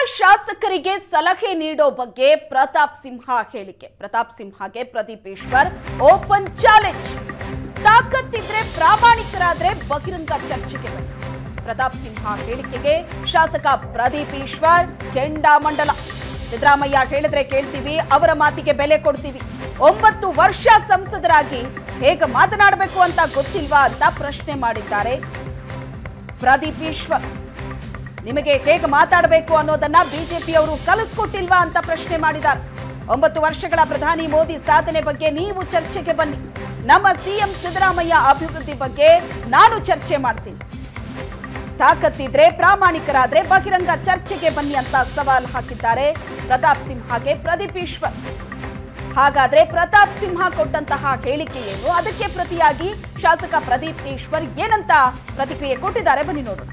ಶಾಸಕರಿಗೆ ಸಲಹೆ ನೀಡೋ ಬಗ್ಗೆ ಪ್ರತಾಪ್ ಸಿಂಹ ಹೇಳಿಕೆ ಪ್ರತಾಪ್ ಸಿಂಹಗೆ ಪ್ರದೀಪ್ ಈಶ್ವರ್ ಓಪನ್ ಚಾಲೆಂಜ್ ತಾಕತ್ತಿದ್ರೆ ಪ್ರಾಮಾಣಿಕರಾದ್ರೆ ಬಹಿರಂಗ ಚರ್ಚೆಗೆ ಬನ್ನಿ ಪ್ರತಾಪ್ ಸಿಂಹ ಹೇಳಿಕೆಗೆ ಶಾಸಕ ಪ್ರದೀಪ್ ಈಶ್ವರ್ ಕೆಂಡಾಮಂಡಲ ಸಿದ್ದರಾಮಯ್ಯ ಹೇಳಿದ್ರೆ ಕೇಳ್ತೀವಿ ಅವರ ಮಾತಿಗೆ ಬೆಲೆ ಕೊಡ್ತೀವಿ ಒಂಬತ್ತು ವರ್ಷ ಸಂಸದರಾಗಿ ಹೇಗೆ ಮಾತನಾಡಬೇಕು ಅಂತ ಗೊತ್ತಿಲ್ವಾ ಅಂತ ಪ್ರಶ್ನೆ ಮಾಡಿದ್ದಾರೆ ಪ್ರದೀಪ್ ಈಶ್ವರ್ ನಿಮಗೆ ಹೇಗೆ ಮಾತಾಡಬೇಕು ಅನ್ನೋದನ್ನ ಬಿಜೆಪಿಯವರು ಕಲಿಸ್ಕೊಟ್ಟಿಲ್ವಾ ಅಂತ ಪ್ರಶ್ನೆ ಮಾಡಿದ್ದಾರೆ ಒಂಬತ್ತು ವರ್ಷಗಳ ಪ್ರಧಾನಿ ಮೋದಿ ಸಾಧನೆ ಬಗ್ಗೆ ನೀವು ಚರ್ಚೆಗೆ ಬನ್ನಿ ನಮ್ಮ ಸಿಎಂ ಸಿದ್ದರಾಮಯ್ಯ ಅಭಿವೃದ್ಧಿ ಬಗ್ಗೆ ನಾನು ಚರ್ಚೆ ಮಾಡ್ತೀನಿ ತಾಕತ್ತಿದ್ರೆ ಪ್ರಾಮಾಣಿಕರಾದ್ರೆ ಬಹಿರಂಗ ಚರ್ಚೆಗೆ ಬನ್ನಿ ಅಂತ ಸವಾಲ್ ಹಾಕಿದ್ದಾರೆ ಪ್ರತಾಪ್ ಸಿಂಹಗೆ ಪ್ರದೀಪ್ ಈಶ್ವರ್ ಹಾಗಾದ್ರೆ ಪ್ರತಾಪ್ ಸಿಂಹ ಕೊಟ್ಟಂತಹ ಹೇಳಿಕೆ ಏನು ಅದಕ್ಕೆ ಪ್ರತಿಯಾಗಿ ಶಾಸಕ ಪ್ರದೀಪ್ ಈಶ್ವರ್ ಏನಂತ ಪ್ರತಿಕ್ರಿಯೆ ಕೊಟ್ಟಿದ್ದಾರೆ ಬನ್ನಿ ನೋಡೋಣ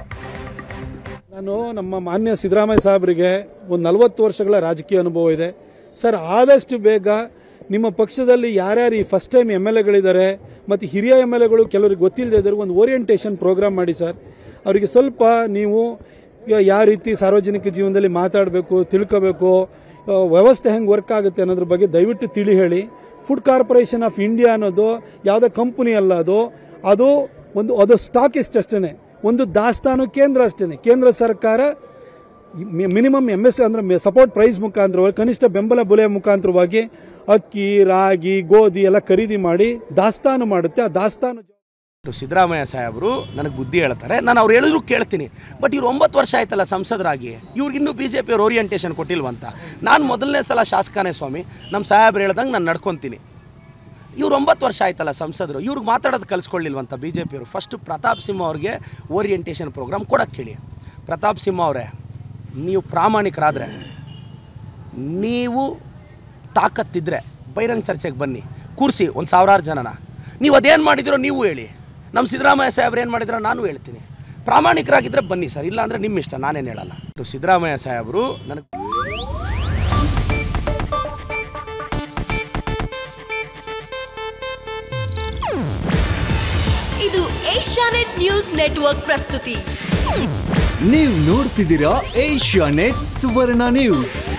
ನಾನು ನಮ್ಮ ಮಾನ್ಯ ಸಿದ್ದರಾಮಯ್ಯ ಸಾಹೇಬರಿಗೆ ಒಂದು ನಲವತ್ತು ವರ್ಷಗಳ ರಾಜಕೀಯ ಅನುಭವ ಇದೆ ಸರ್ ಆದಷ್ಟು ಬೇಗ ನಿಮ್ಮ ಪಕ್ಷದಲ್ಲಿ ಯಾರ್ಯಾರು ಈ ಫಸ್ಟ್ ಟೈಮ್ ಎಮ್ ಎಲ್ ಎಗಳಿದ್ದಾರೆ ಮತ್ತು ಹಿರಿಯ ಎಮ್ ಎಲ್ ಎಗಳು ಕೆಲವರಿಗೆ ಗೊತ್ತಿಲ್ಲದೆ ಇದ್ದರು ಒಂದು ಓರಿಯೆಂಟೇಷನ್ ಪ್ರೋಗ್ರಾಮ್ ಮಾಡಿ ಸರ್ ಅವರಿಗೆ ಸ್ವಲ್ಪ ನೀವು ಯ- ಯಾವ ರೀತಿ ಸಾರ್ವಜನಿಕ ಜೀವನದಲ್ಲಿ ಮಾತಾಡಬೇಕು ತಿಳ್ಕೋಬೇಕು ಆ, ವ್ಯವಸ್ಥೆ ಹೆಂಗೆ ವರ್ಕ್ ಆಗುತ್ತೆ ಅನ್ನೋದ್ರ ಬಗ್ಗೆ ದಯವಿಟ್ಟು ತಿಳಿ ಹೇಳಿ ಫುಡ್ ಕಾರ್ಪೊರೇಷನ್ ಆಫ್ ಇಂಡಿಯಾ ಅನ್ನೋದು ಯಾವುದೇ ಕಂಪನಿ ಅಲ್ಲ ಅದು ಅದು ಒಂದು ಅದು ಸ್ಟಾಕಿಸ್ಟ್ ಅಷ್ಟೇ ಒಂದು ದಾಸ್ತಾನು ಕೇಂದ್ರ ಅಷ್ಟೇ ಕೇಂದ್ರ ಸರ್ಕಾರ ಮಿನಿಮಮ್ ಎಮ್ ಎಸ್ ಅಂದ್ರೆ ಸಪೋರ್ಟ್ ಪ್ರೈಸ್ ಮುಖಾಂತರವಾಗಿ ಕನಿಷ್ಠ ಬೆಂಬಲ ಬೆಲೆ ಮುಖಾಂತರವಾಗಿ ಅಕ್ಕಿ ರಾಗಿ ಗೋಧಿ ಎಲ್ಲ ಖರೀದಿ ಮಾಡಿ ದಾಸ್ತಾನು ಮಾಡುತ್ತೆ ಆ ದಾಸ್ತಾನು ಸಿದ್ದರಾಮಯ್ಯ ಸಾಹೇಬರು ನನಗೆ ಬುದ್ಧಿ ಹೇಳ್ತಾರೆ ನಾನು ಅವ್ರು ಹೇಳಿದ್ರು ಕೇಳ್ತೀನಿ ಬಟ್ ಇವ್ರು ಒಂಬತ್ತು ವರ್ಷ ಆಯ್ತಲ್ಲ ಸಂಸದರಾಗಿ ಇವ್ರಿಗಿನ್ನೂ ಬಿ ಜೆ ಪಿಯವ್ರು ಓರಿಯೆಂಟೇಷನ್ ಕೊಟ್ಟಿಲ್ವಂತ ನಾನು ಮೊದಲನೇ ಸಲ ಶಾಸಕನೇ ಸ್ವಾಮಿ ನಮ್ಮ ಸಾಹೇಬ್ರು ಹೇಳ್ದಂಗೆ ನಾನು ನಡ್ಕೊತೀನಿ ಇವ್ರು ಒಂಬತ್ತು ವರ್ಷ ಆಯ್ತಲ್ಲ ಸಂಸದರು ಇವ್ರಿಗೆ ಮಾತಾಡೋದು ಕಲಿಸ್ಕೊಳ್ಳಿಲ್ವಂತ ಬಿ ಜೆ ಪಿಯವರು ಫಸ್ಟು ಪ್ರತಾಪ್ ಸಿಂಹ ಅವ್ರಿಗೆ ಓರಿಯೆಂಟೇಷನ್ ಪ್ರೋಗ್ರಾಮ್ ಕೊಡೋಕ್ಕೆ ಹೇಳಿ ಪ್ರತಾಪ್ ಸಿಂಹ ಅವರೇ ನೀವು ಪ್ರಾಮಾಣಿಕರಾದರೆ ನೀವು ತಾಕತ್ತಿದ್ರೆ ಬಹಿರಂಗ ಚರ್ಚೆಗೆ ಬನ್ನಿ ಕೂರಿಸಿ ಒಂದು ಸಾವಿರಾರು ಜನನ ನೀವು ಅದೇನು ಮಾಡಿದಿರೋ ನೀವು ಹೇಳಿ ನಮ್ಮ ಸಿದ್ದರಾಮಯ್ಯ ಸಾಹೇಬ್ರು ಏನು ಮಾಡಿದ್ರೋ ನಾನು ಹೇಳ್ತೀನಿ ಪ್ರಾಮಾಣಿಕರಾಗಿದ್ದರೆ ಬನ್ನಿ ಸರ್ ಇಲ್ಲ ಅಂದರೆ ನಿಮ್ಮ ಇಷ್ಟ ನಾನೇನು ಹೇಳಲ್ಲ ಸಿದ್ದರಾಮಯ್ಯ ಸಾಹೇಬರು ನನಗೆ ಇದು ಏಷ್ಯಾನೆಟ್ ನ್ಯೂಸ್ ನೆಟ್ವರ್ಕ್ ಪ್ರಸ್ತುತಿ ನೀವು ನೋಡ್ತಿದ್ದೀರಾ ಏಷ್ಯಾ ನೆಟ್ ಸುವರ್ಣ ನ್ಯೂಸ್